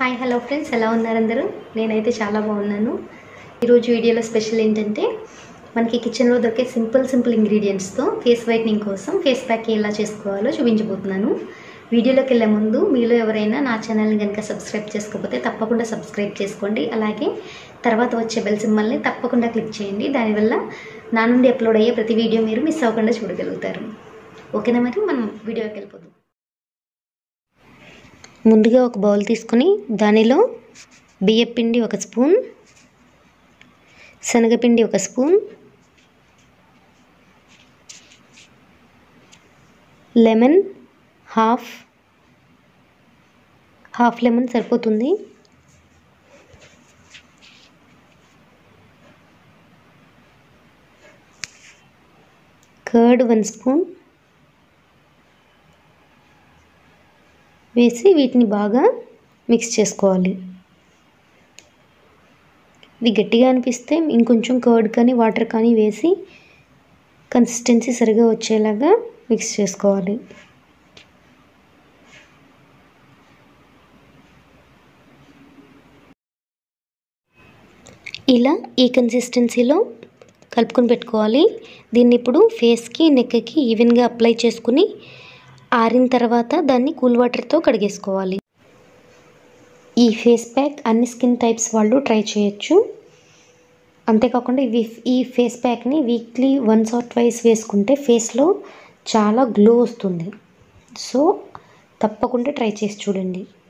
hi hello friends ఎలా ఉన్నారు అందరూ నేనైతే చాలా బాగున్నాను ఈరోజు వీడియోలో స్పెషల్ ఏంటంటే మనకి కిచెన్లో దొరికే సింపుల్ సింపుల్ ఇంగ్రీడియంట్స్తో ఫేస్ వైట్నింగ్ కోసం ఫేస్ ప్యాక్ ఎలా చేసుకోవాలో చూపించబోతున్నాను వీడియోలోకి వెళ్ళే ముందు మీలో ఎవరైనా నా ఛానల్ని కనుక సబ్స్క్రైబ్ చేసుకోకపోతే తప్పకుండా సబ్స్క్రైబ్ చేసుకోండి అలాగే తర్వాత వచ్చే బెల్ సింబల్ని తప్పకుండా క్లిక్ చేయండి దానివల్ల నా నుండి అప్లోడ్ అయ్యే ప్రతి వీడియో మీరు మిస్ అవ్వకుండా చూడగలుగుతారు ఓకేనా మరి మనం వీడియోకి వెళ్ళిపోదాం ముందుగా ఒక బౌల్ తీసుకొని దానిలో బియ్యపిండి ఒక స్పూన్ శనగపిండి ఒక spoon lemon half half lemon సరిపోతుంది కర్డ్ వన్ స్పూన్ వేసి వీటిని బాగా మిక్స్ చేసుకోవాలి ఇది గట్టిగా అనిపిస్తే ఇంకొంచెం కర్డ్ కానీ వాటర్ కానీ వేసి కన్సిస్టెన్సీ సరిగా వచ్చేలాగా మిక్స్ చేసుకోవాలి ఇలా ఈ కన్సిస్టెన్సీలో కలుపుకొని పెట్టుకోవాలి దీన్ని ఇప్పుడు ఫేస్కి నెక్కి ఈవెన్గా అప్లై చేసుకుని ఆరిన తర్వాత దాన్ని కూల్ వాటర్తో కడిగేసుకోవాలి ఈ ఫేస్ ప్యాక్ అన్ని స్కిన్ టైప్స్ వాళ్ళు ట్రై చేయొచ్చు అంతేకాకుండా ఇవి ఈ ఫేస్ ప్యాక్ని వీక్లీ వన్స్ ఆర్ ట్వైస్ వేసుకుంటే ఫేస్లో చాలా గ్లో వస్తుంది సో తప్పకుండా ట్రై చేసి చూడండి